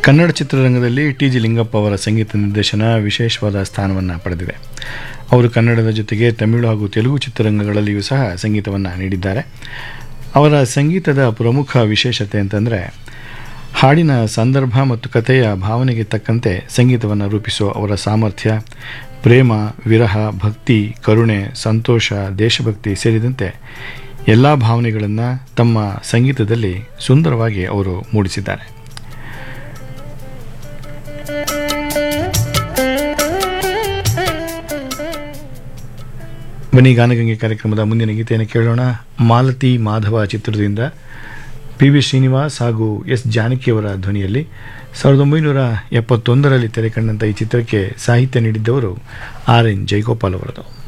ಕನ್ನಡ ಚಿತ್ರರಂಗದಲ್ಲಿ T G Lingappa ಅವರ ಸಂಗೀತ ನಿರ್ದೇಶನ ವಿಶೇಷವಾದ ಸ್ಥಾನವನ್ನು ಪಡೆದಿದೆ ಅವರು ಕನ್ನಡದ ಜೊತೆಗೆ ತಮಿಳು ಹಾಗೂ ತೆಲುಗು ಚಿತ್ರರಂಗಗಳಲ್ಲಿಯೂ ಸಹ ಸಂಗೀತವನ್ನು ನೀಡಿದ್ದಾರೆ ಅವರ ಸಂಗೀತದ ಪ್ರಮುಖ ವಿಶೇಷತೆ ಅಂತಂದರೆ ಹಾಡಿನ ಸಂದರ್ಭ ಮತ್ತು ಕಥೆಯ ಭಾವನೆಗೆ ತಕ್ಕಂತೆ ಸಂಗೀತವನ್ನು ರೂಪಿಸುವ ಅವರ ಸಾಮರ್ಥ್ಯ ಪ್ರೇಮ ವಿರಹ ಭಕ್ತಿ ಕರುಣೆ ಸಂತೋಷ ದೇಶಭಕ್ತಿ ಸೇರಿದಂತೆ ಎಲ್ಲ ಭಾವನೆಗಳನ್ನು ತಮ್ಮ ಸಂಗೀತದಲ್ಲಿ ಸುಂದರವಾಗಿ ಅವರು ಮೂಡಿಸಿದ್ದಾರೆ ಬನ್ನಿ ಗಾನಗಂಗೆ ಕಾರ್ಯಕ್ರಮದ ಮುಂದಿನ ಗೀತೆಯನ್ನು ಕೇಳೋಣ ಮಾಲತಿ ಮಾಧವ ಚಿತ್ರದಿಂದ ಪಿ ವಿ ಶ್ರೀನಿವಾಸ್ ಹಾಗೂ ಎಸ್ ಜಾನಕಿಯವರ ಧ್ವನಿಯಲ್ಲಿ ಸಾವಿರದ ಒಂಬೈನೂರ ಎಪ್ಪತ್ತೊಂದರಲ್ಲಿ ತೆರೆ ಕಂಡಂಥ ಈ ಚಿತ್ರಕ್ಕೆ ಸಾಹಿತ್ಯ ನೀಡಿದ್ದವರು ಆರ್ ಎನ್ ಜೈಗೋಪಾಲ್ ಅವರದು